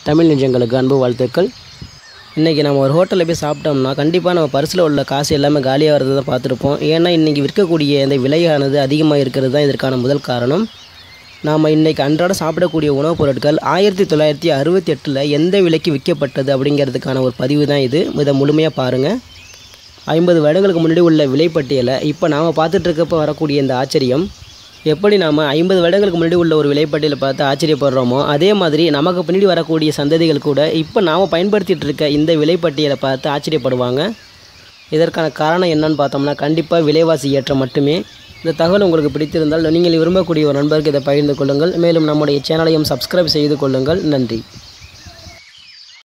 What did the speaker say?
தமிழ் நெஞ்சங்களுக்கு அன்பு வாழ்த்துக்கள் இன்றைக்கி நம்ம ஒரு ஹோட்டலில் போய் சாப்பிட்டோம்னா கண்டிப்பாக நம்ம பர்ஸில் உள்ள காசு எல்லாமே காலியாகிறது தான் பார்த்துருப்போம் ஏன்னா இன்றைக்கி விற்கக்கூடிய இந்த விலையானது அதிகமாக இருக்கிறது தான் இதற்கான முதல் காரணம் நாம் இன்றைக்கி அன்றாட சாப்பிடக்கூடிய உணவுப் பொருட்கள் ஆயிரத்தி தொள்ளாயிரத்தி அறுபத்தி எட்டில் எந்த விலைக்கு விற்கப்பட்டது அப்படிங்கிறதுக்கான ஒரு பதிவு தான் இது இதை முழுமையாக பாருங்கள் ஐம்பது வருடங்களுக்கு முன்னாடி உள்ள விலைப்பட்டியலை இப்போ நாம் பார்த்துட்டு இருக்கப்போ வரக்கூடிய இந்த ஆச்சரியம் எப்படி நாம் ஐம்பது வருடங்களுக்கு முன்னாடி உள்ள ஒரு விலைப்பட்டியலை பார்த்து ஆச்சரியப்படுறோமோ அதே மாதிரி நமக்கு பின்னாடி வரக்கூடிய சந்ததிகள் கூட இப்போ நாம் பயன்படுத்திகிட்டு இருக்க இந்த விலைப்பட்டியலை பார்த்து ஆச்சரியப்படுவாங்க இதற்கான காரணம் என்னன்னு பார்த்தோம்னா கண்டிப்பாக விலைவாசி ஏற்றம் மட்டுமே இந்த தகவல் உங்களுக்கு பிடித்திருந்தால் நீங்கள் விரும்பக்கூடிய ஒரு நண்பருக்கு இதை பகிர்ந்து கொள்ளுங்கள் மேலும் நம்முடைய சேனலையும் சப்ஸ்கிரைப் செய்து கொள்ளுங்கள் நன்றி